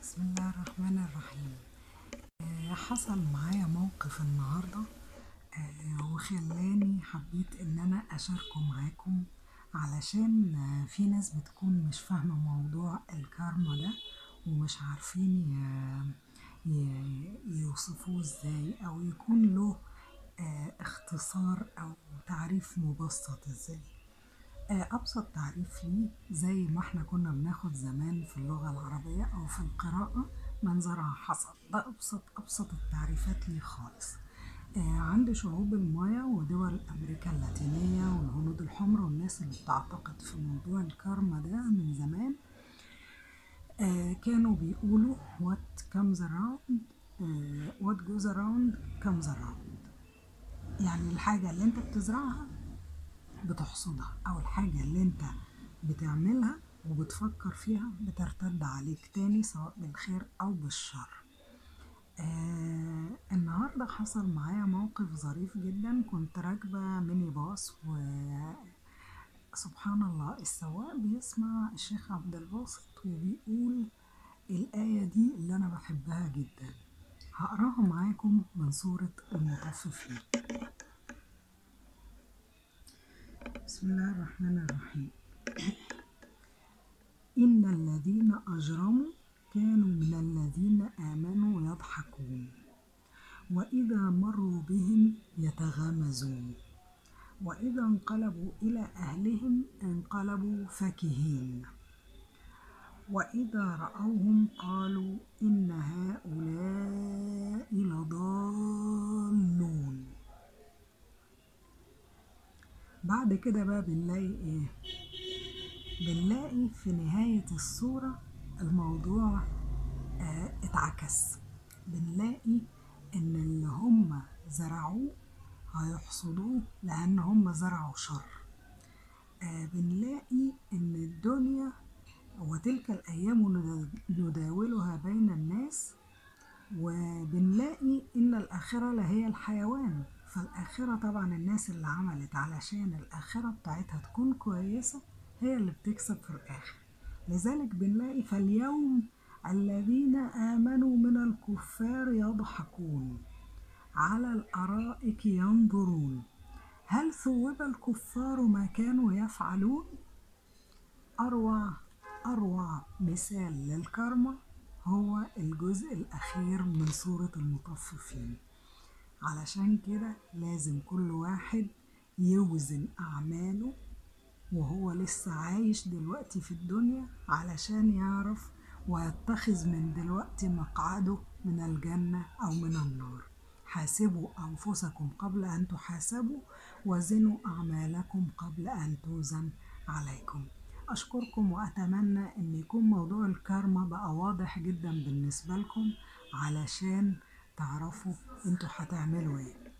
بسم الله الرحمن الرحيم آه، حصل معايا موقف النهاردة آه، وخلاني حبيت ان انا اشاركه معاكم علشان آه، في ناس بتكون مش فاهمة موضوع الكارما ده ومش عارفين ي- ي- يوصفوه ازاي او يكون له آه، اختصار او تعريف مبسط ازاي آه، أبسط تعريف ليه زي ما احنا كنا بناخد زمان في اللغة العربية أو في القراءة من زرع حصد ده أبسط أبسط التعريفات ليه خالص آه، عند شعوب المايا ودول أمريكا اللاتينية والهنود الحمر والناس اللي بتعتقد في موضوع الكارما ده من زمان آه، كانوا بيقولوا what comes around آه، what goes around comes around يعني الحاجة اللي انت بتزرعها بتحصدها او الحاجة اللي انت بتعملها وبتفكر فيها بترتد عليك تاني سواء بالخير او بالشر آه النهاردة حصل معايا موقف ظريف جدا كنت راكبة ميني باص وسبحان الله السواق بيسمع الشيخ عبد الباسط وبيقول الآية دي اللي أنا بحبها جدا هقراها معاكم من سورة المطففين بسم الله الرحمن الرحيم إن الذين أجرموا كانوا من الذين آمنوا يضحكون وإذا مروا بهم يتغامزون وإذا انقلبوا إلى أهلهم انقلبوا فكهين وإذا رأوهم قالوا إن هؤلاء لضالون بعد كده بقى بنلاقي ايه بنلاقي في نهاية الصورة الموضوع آه اتعكس بنلاقي ان اللي هم زرعوه هيحصدوه لان هم زرعوا شر آه بنلاقي ان الدنيا وتلك الايام نداولها بين الناس وبنلاقي ان الاخره لهي الحيوان فالآخرة طبعا الناس اللي عملت علشان الآخرة بتاعتها تكون كويسة هي اللي بتكسب في الآخر لذلك بنلاقي فاليوم الذين آمنوا من الكفار يضحكون على الأرائك ينظرون هل ثوب الكفار ما كانوا يفعلون؟ أروع أروع مثال للكرمة هو الجزء الأخير من سورة المطففين علشان كده لازم كل واحد يوزن أعماله وهو لسه عايش دلوقتي في الدنيا علشان يعرف ويتخذ من دلوقتي مقعده من الجنة أو من النار حاسبوا أنفسكم قبل أن تحاسبوا وزنوا أعمالكم قبل أن توزن عليكم أشكركم وأتمنى أن يكون موضوع الكارما بقى واضح جدا بالنسبة لكم علشان تعرفوا انتوا هتعملوا ايه